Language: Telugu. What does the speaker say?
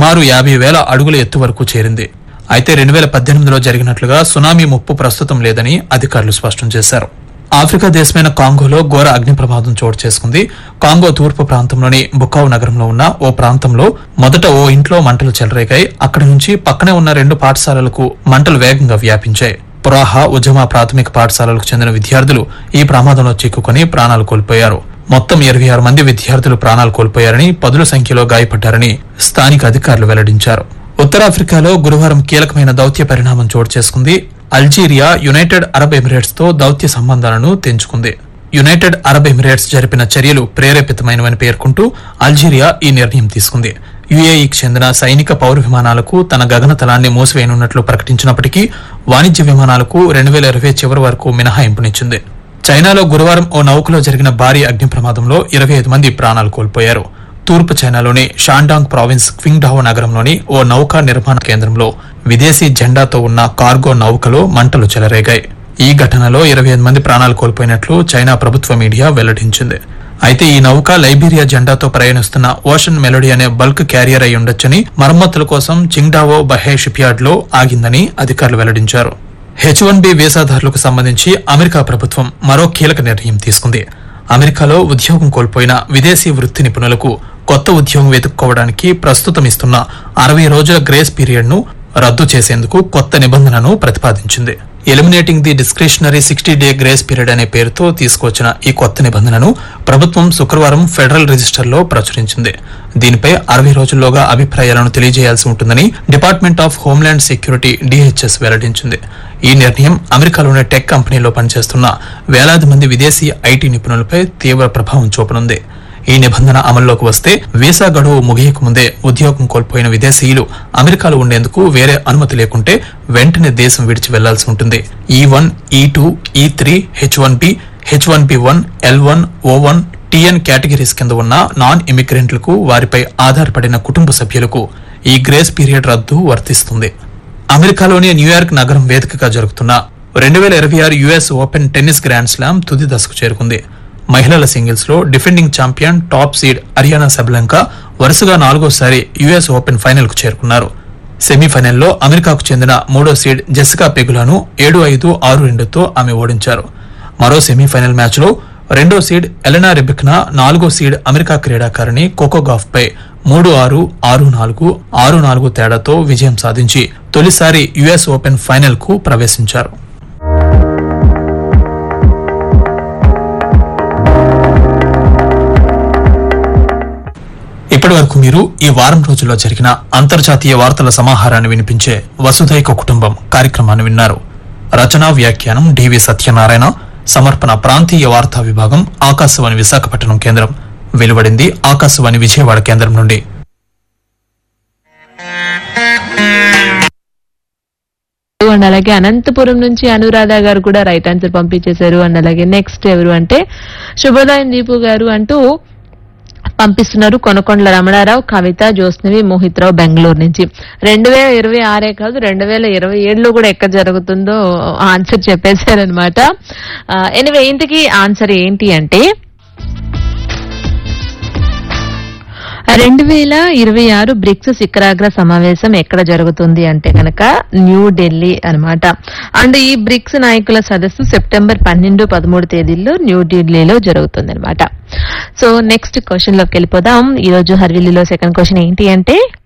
సుమారు యాభై వేల అడుగుల ఎత్తు వరకు చేరింది అయితే రెండు వేల పద్దెనిమిదిలో జరిగినట్లుగా సునామీ ముప్పు ప్రస్తుతం లేదని అధికారులు స్పష్టం చేశారు ఆఫ్రికా దేశమైన కాంగోలో ఘోర అగ్ని ప్రమాదం చోటు చేసుకుంది కాంగో తూర్పు ప్రాంతంలోని బుకావ్ నగరంలో ఉన్న ఓ ప్రాంతంలో మొదట ఓ ఇంట్లో మంటలు చెలరేగాయి అక్కడి నుంచి పక్కనే ఉన్న రెండు పాఠశాలలకు మంటలు వేగంగా వ్యాపించాయి పురాహ ఉజమా ప్రాథమిక పాఠశాలలకు చెందిన విద్యార్థులు ఈ ప్రమాదంలో చిక్కుకుని ప్రాణాలు కోల్పోయారు మొత్తం ఇరవై ఆరు మంది విద్యార్థులు ప్రాణాలు కోల్పోయారని పదుల సంఖ్యలో గాయపడ్డారని స్థానిక అధికారులు వెల్లడించారు ఉత్తరాఫ్రికాలో గురువారం కీలకమైన దౌత్య పరిణామం చోటు చేసుకుంది అల్జీరియా యునైటెడ్ అరబ్ ఎమిరేట్స్ తో దౌత్య సంబంధాలను తెంచుకుంది యునైటెడ్ అరబ్ ఎమిరేట్స్ జరిపిన చర్యలు ప్రేరేపితమైనవని పేర్కొంటూ అల్జీరియా ఈ నిర్ణయం తీసుకుంది యుఏఈకి చెందిన సైనిక పౌర విమానాలకు తన గగనతలాన్ని మూసివేయనున్నట్లు ప్రకటించినప్పటికీ వాణిజ్య విమానాలకు రెండు వేల ఇరవై చివరి వరకు మినహాయింపునిచ్చింది చైనాలో గురువారం ఓ నౌకలో జరిగిన భారీ అగ్ని ప్రమాదంలో ఇరవై ఐదు మంది ప్రాణాలు కోల్పోయారు తూర్పు చైనాలోని షాండాంగ్ ప్రావిన్స్ క్వింగ్డావో నగరంలోని ఓ నౌకా నిర్మాణ కేంద్రంలో విదేశీ జెండాతో ఉన్న కార్గో నౌకలో మంటలు చెలరేగాయి ఈ ఘటనలో ఇరవై ఐదు మంది ప్రాణాలు కోల్పోయినట్లు చైనా ప్రభుత్వ మీడియా వెల్లడించింది అయితే ఈ నౌక లైబీరియా జెండాతో ప్రయాణిస్తున్న ఓషన్ మెలోడీ అనే బల్క్ క్యారియర్ అయి ఉండొచ్చని మరమ్మతుల కోసం చింగ్డావో బహే షిప్యార్డ్ లో ఆగిందని అధికారులు వెల్లడించారు హెచ్ వన్ బి వీసాదారులకు సంబంధించి అమెరికా ప్రభుత్వం మరో కీలక నిర్ణయం తీసుకుంది అమెరికాలో ఉద్యోగం కోల్పోయిన విదేశీ వృత్తి నిపుణులకు కొత్త ఉద్యోగం వెతుక్కోవడానికి ప్రస్తుతం ఇస్తున్న అరవై రోజుల గ్రేస్ పీరియడ్ ను రద్దు చేసేందుకు కొత్త నిబంధనను ప్రతిపాదించింది eliminating the discretionary sixty day grace period అనే పేరుతో తీసుకొచ్చిన ఈ కొత్త నిబంధనను ప్రభుత్వం శుక్రవారం ఫెడరల్ రిజిస్టర్లో ప్రచురించింది దీనిపై అరవై రోజుల్లోగా అభిప్రాయాలను తెలియజేయాల్సి ఉంటుందని Department of Homeland Security DHS వెల్లడించింది ఈ నిర్ణయం అమెరికాలోని టెక్ కంపెనీలో పనిచేస్తున్న వేలాది మంది విదేశీ ఐటీ నిపుణులపై తీవ్ర ప్రభావం చూపనుంది ఈ నిబంధన అమల్లోకి వస్తే వీసా గడువు ముగియక ముందే ఉద్యోగం కోల్పోయిన విదేశీయులు అమెరికాలో ఉండేందుకు వేరే అనుమతి లేకుంటే వెంటనే దేశం విడిచి వెళ్లాల్సి ఉంటుంది ఈ one E two E three H one B H one B one L one O one TN categories కింద ఉన్న నాన్ ఇమిగ్రెంట్లకు వారిపై ఆధారపడిన కుటుంబ సభ్యులకు ఈ గ్రేస్ పీరియడ్ రద్దు వర్తిస్తుంది అమెరికాలోని న్యూయార్క్ నగరం వేదికగా జరుగుతున్న రెండు వేల ఇరవై ఆరు US Open tennis Grand Slam తుది దశకు చేరుకుంది మహిళల సింగిల్స్ లో defending champion top seed Aryna Sabalenka వరుసగా నాలుగోసారి యుఎస్ ఓపెన్ ఫైనల్ కు చేరుకున్నారు సెమీఫైనల్లో అమెరికాకు చెందిన మూడో సీడ్ జెసికా పెగులాను ఏడు ఐదు ఆరు రెండుతో ఆమె ఓడించారు మరో సెమీఫైనల్ మ్యాచ్ లో రెండో సీడ్ ఎలెనా రెబిక్నా నాలుగో సీడ్ అమెరికా క్రీడాకారిణి కోకోగాఫ్ పై మూడు ఆరు ఆరు నాలుగు ఆరు నాలుగు తేడాతో విజయం సాధించి తొలిసారి యుఎస్ ఓపెన్ ఫైనల్ కు ప్రవేశించారు ఇప్పటి వరకు మీరు ఈ వారం రోజుల్లో జరిగిన అంతర్జాతీయ వార్తల సమాహారాన్ని వినిపించే వసుధైక కుటుంబం కార్యక్రమాన్ని విన్నారు రచనా వ్యాఖ్యానం డివి సత్యనారాయణ సమర్పణ ప్రాంతీయ వార్తా విభాగం ఆకాశవాణి విశాఖపట్నం కేంద్రం వెలువడింది ఆకాశవాణి విజయవాడ కేంద్రం నుండి అండ్ అలాగే అనంతపురం నుంచి అనురాధ గారు కూడా రైట్ ఆన్సర్ పంపించేశారు అండ్ అలాగే నెక్స్ట్ ఎవరు అంటే శుభోదయం దీపు గారు అంటూ పంపిస్తున్నారు కొనకొండల రమణారావు కవిత జ్యోత్స్నవి మోహిత్ రావు బెంగళూరు నుంచి రెండు వేల ఇరవై ఆరే కాదు రెండు వేల ఇరవై ఏడులో కూడా ఎక్కడ జరుగుతుందో ఆన్సర్ చెప్పేశారనమాట ఎనివే ఇంతకీ ఆన్సర్ ఏంటి అంటే రెండు వేల ఇరవై ఆరు బ్రిక్స్ శిఖరాగ్ర సమావేశం ఎక్కడ జరుగుతుంది అంటే కనుక న్యూఢిల్లీ అన్నమాట అండ్ ఈ బ్రిక్స్ నాయకుల సదస్సు సెప్టెంబర్ పన్నెండు పదమూడు తేదీల్లో న్యూఢిల్లీలో జరుగుతుంది అనమాట సో నెక్స్ట్ క్వశ్చన్ లోకి వెళ్ళిపోదాం ఈ రోజు హర్విల్లీలో సెకండ్ క్వశ్చన్ ఏంటి అంటే